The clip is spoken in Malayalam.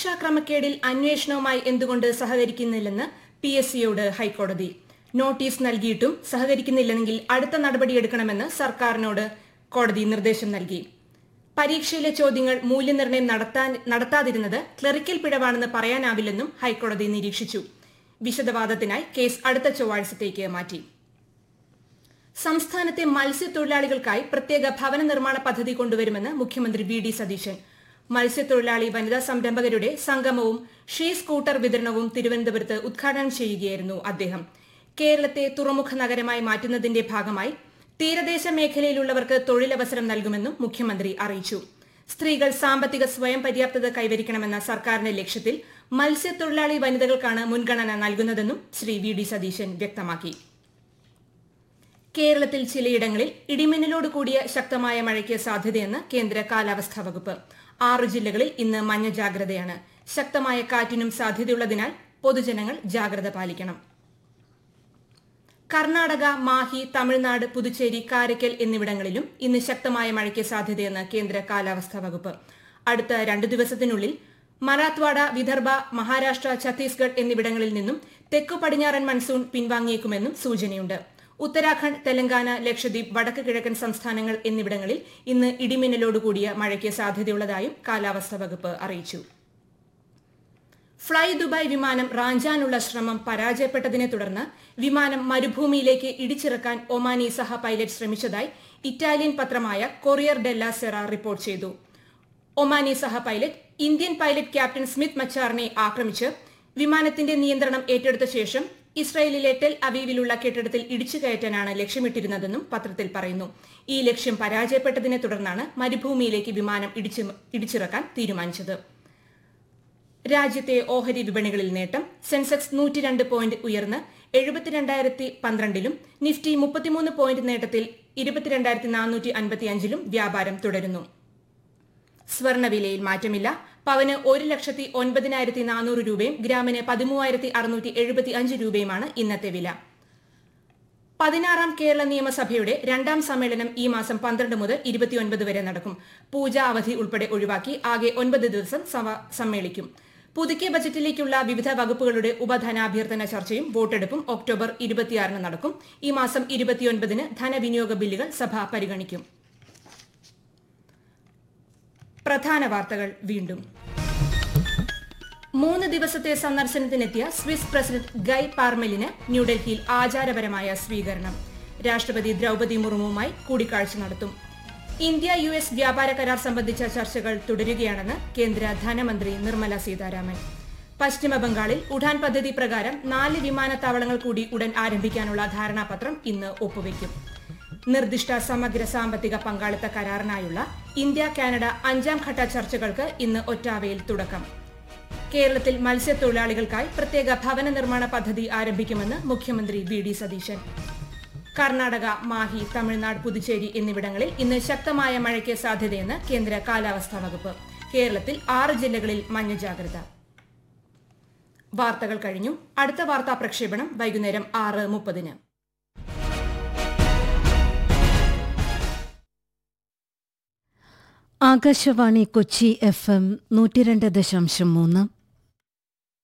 പരീക്ഷാ ക്രമക്കേടിൽ അന്വേഷണവുമായി എന്തുകൊണ്ട് സഹകരിക്കുന്നില്ലെന്ന് പി എസ് സിയോട് ഹൈക്കോടതി നോട്ടീസ് നൽകിയിട്ടും സഹകരിക്കുന്നില്ലെങ്കിൽ അടുത്ത നടപടിയെടുക്കണമെന്ന് സർക്കാരിനോട് കോടതി നിർദ്ദേശം നൽകി പരീക്ഷയിലെ ചോദ്യങ്ങൾ മൂല്യനിർണ്ണയം നടത്താൻ നടത്താതിരുന്നത് ക്ലറിക്കൽ പിഴവാണെന്ന് പറയാനാവില്ലെന്നും ഹൈക്കോടതി നിരീക്ഷിച്ചു വിശദവാദത്തിനായി കേസ് അടുത്ത ചൊവ്വാഴ്ചത്തേക്ക് മാറ്റി സംസ്ഥാനത്തെ മത്സ്യത്തൊഴിലാളികൾക്കായി പ്രത്യേക ഭവന നിർമ്മാണ പദ്ധതി കൊണ്ടുവരുമെന്ന് മുഖ്യമന്ത്രി വി ഡി സതീശൻ മത്സ്യത്തൊഴിലാളി വനിതാ സംരംഭകരുടെ സംഗമവും ഷീ സ്കൂട്ടർ വിതരണവും തിരുവനന്തപുരത്ത് ഉദ്ഘാടനം ചെയ്യുകയായിരുന്നു അദ്ദേഹം കേരളത്തെ തുറമുഖ നഗരമായി മാറ്റുന്നതിന്റെ ഭാഗമായി തീരദേശ മേഖലയിലുള്ളവർക്ക് തൊഴിലവസരം നൽകുമെന്നും മുഖ്യമന്ത്രി അറിയിച്ചു സ്ത്രീകൾ സാമ്പത്തിക സ്വയം പര്യാപ്തത കൈവരിക്കണമെന്ന സർക്കാരിന്റെ ലക്ഷ്യത്തിൽ മത്സ്യത്തൊഴിലാളി വനിതകൾക്കാണ് മുൻഗണന നൽകുന്നതെന്നും ശ്രീ വി ഡി സതീശൻ വ്യക്തമാക്കി കേരളത്തിൽ ചിലയിടങ്ങളിൽ ഇടിമിന്നലോട് കൂടിയ ശക്തമായ മഴയ്ക്ക് സാധ്യതയെന്ന് കേന്ദ്ര കാലാവസ്ഥാ വകുപ്പ് ആറ് ജില്ലകളിൽ ഇന്ന് മഞ്ഞ ജാഗ്രതയാണ് ശക്തമായ കാറ്റിനും സാധ്യതയുള്ളതിനാൽ പൊതുജനങ്ങൾ ജാഗ്രത പാലിക്കണം കർണാടക മാഹി തമിഴ്നാട് പുതുച്ചേരി കാരയ്ക്കൽ എന്നിവിടങ്ങളിലും ഇന്ന് ശക്തമായ മഴയ്ക്ക് സാധ്യതയെന്ന് കേന്ദ്ര കാലാവസ്ഥാ വകുപ്പ് അടുത്ത രണ്ടു ദിവസത്തിനുള്ളിൽ മറാത്വാഡ വിദർഭ മഹാരാഷ്ട്ര ഛത്തീസ്ഗഡ് എന്നിവിടങ്ങളിൽ നിന്നും തെക്കു പടിഞ്ഞാറൻ മൺസൂൺ പിൻവാങ്ങിയേക്കുമെന്നും സൂചനയുണ്ട് ഉത്തരാഖണ്ഡ് തെലങ്കാന ലക്ഷദ്വീപ് വടക്ക് കിഴക്കൻ സംസ്ഥാനങ്ങൾ എന്നിവിടങ്ങളിൽ ഇന്ന് ഇടിമിന്നലോടുകൂടിയ മഴയ്ക്ക് സാധ്യതയുള്ളതായും കാലാവസ്ഥാ വകുപ്പ് അറിയിച്ചു ഫ്ളൈ ദുബായ് വിമാനം റാഞ്ചാനുള്ള ശ്രമം പരാജയപ്പെട്ടതിനെ തുടർന്ന് വിമാനം മരുഭൂമിയിലേക്ക് ഇടിച്ചിറക്കാൻ ഒമാനി സഹ പൈലറ്റ് ശ്രമിച്ചതായി ഇറ്റാലിയൻ പത്രമായ കൊറിയർ ഡെല്ല സെറ റിപ്പോർട്ട് ചെയ്തു ഒമാനി സഹ pilot Indian pilot captain Smith മച്ചാറിനെ ആക്രമിച്ച് വിമാനത്തിന്റെ നിയന്ത്രണം ഏറ്റെടുത്ത ശേഷം ഇസ്രയേലിലെ ടെൽ അവീവിലുള്ള കെട്ടിടത്തിൽ ഇടിച്ചു കയറ്റാനാണ് ലക്ഷ്യമിട്ടിരുന്നതെന്നും പത്രത്തിൽ പറയുന്നു ഈ ലക്ഷ്യം പരാജയപ്പെട്ടതിനെ തുടർന്നാണ് മരുഭൂമിയിലേക്ക് വിമാനം ഇടിച്ചു ഇടിച്ചിറക്കാൻ തീരുമാനിച്ചത് രാജ്യത്തെ ഓഹരി വിപണികളിൽ നേട്ടം സെൻസെക്സ് നൂറ്റിരണ്ട് പോയിന്റ് ഉയർന്ന് എഴുപത്തിരണ്ടായിരത്തി പന്ത്രണ്ടിലും നിഫ്റ്റി മുപ്പത്തിമൂന്ന് പോയിന്റ് നേട്ടത്തിൽ ഇരുപത്തിരണ്ടായിരത്തി നാനൂറ്റി അൻപത്തിയഞ്ചിലും വ്യാപാരം തുടരുന്നു സ്വർണവിലയിൽ മാറ്റമില്ല പവന് ഒരു ലക്ഷത്തി ഒൻപതിനായിരത്തി നാനൂറ് രൂപയും ഗ്രാമിന് പതിമൂവായിരത്തി അറുന്നൂറ്റി എഴുപത്തി അഞ്ച് രൂപയുമാണ് ഇന്നത്തെ വില പതിനാറാം കേരള നിയമസഭയുടെ രണ്ടാം സമ്മേളനം ഈ മാസം പന്ത്രണ്ട് മുതൽ ഇരുപത്തിയൊൻപത് വരെ നടക്കും പൂജ അവധി ഉൾപ്പെടെ ഒഴിവാക്കി ആകെ ഒൻപത് ദിവസം സഭ സമ്മേളിക്കും പുതുക്കിയ ബജറ്റിലേക്കുള്ള വിവിധ വകുപ്പുകളുടെ ഉപധനാഭ്യർത്ഥന ചർച്ചയും വോട്ടെടുപ്പും ഒക്ടോബർ ഇരുപത്തിയാറിന് നടക്കും ഈ മാസം ഇരുപത്തിയൊൻപതിന് ധനവിനിയോഗ ബില്ലുകൾ സഭ പരിഗണിക്കും പ്രധാന വാർത്തകൾ വീണ്ടും മൂന്ന് ദിവസത്തെ സന്ദർശനത്തിനെത്തിയ സ്വിസ് പ്രസിഡന്റ് ഗൈ പാർമെലിന് ന്യൂഡൽഹിയിൽ ആചാരപരമായ സ്വീകരണം രാഷ്ട്രപതി ദ്രൌപതി മുർമുവുമായി കൂടിക്കാഴ്ച നടത്തും ഇന്ത്യ യു എസ് വ്യാപാര കരാർ സംബന്ധിച്ച ചർച്ചകൾ തുടരുകയാണെന്ന് കേന്ദ്ര ധനമന്ത്രി നിർമ്മല സീതാരാമൻ പശ്ചിമ ബംഗാളിൽ ഉഡാൻ പദ്ധതി പ്രകാരം നാല് വിമാനത്താവളങ്ങൾ കൂടി ഉടൻ ആരംഭിക്കാനുള്ള ധാരണാപത്രം ഇന്ന് ഒപ്പുവയ്ക്കും നിർദ്ദിഷ്ട സമഗ്ര സാമ്പത്തിക പങ്കാളിത്ത കരാറിനായുള്ള ഇന്ത്യ കാനഡ അഞ്ചാം ഘട്ട ചർച്ചകൾക്ക് ഇന്ന് ഒറ്റാവയിൽ തുടക്കം കേരളത്തിൽ മത്സ്യത്തൊഴിലാളികൾക്കായി പ്രത്യേക ഭവന നിർമ്മാണ പദ്ധതി ആരംഭിക്കുമെന്ന് മുഖ്യമന്ത്രി വി ഡി സതീശൻ കർണാടക മാഹി തമിഴ്നാട് പുതുച്ചേരി എന്നിവിടങ്ങളിൽ ഇന്ന് ശക്തമായ മഴയ്ക്ക് സാധ്യതയെന്ന് കേന്ദ്ര കാലാവസ്ഥാ വകുപ്പ് കേരളത്തിൽ ആറ് ജില്ലകളിൽ മഞ്ഞ ജാഗ്രത വാർത്തകൾ കഴിഞ്ഞു അടുത്ത വാർത്താ പ്രക്ഷേപണം വൈകുന്നേരം ആറ് മുപ്പതിന് ആകാശവാണി കൊച്ചി എഫ് എം നൂറ്റിരണ്ട് ദശാംശം മൂന്ന്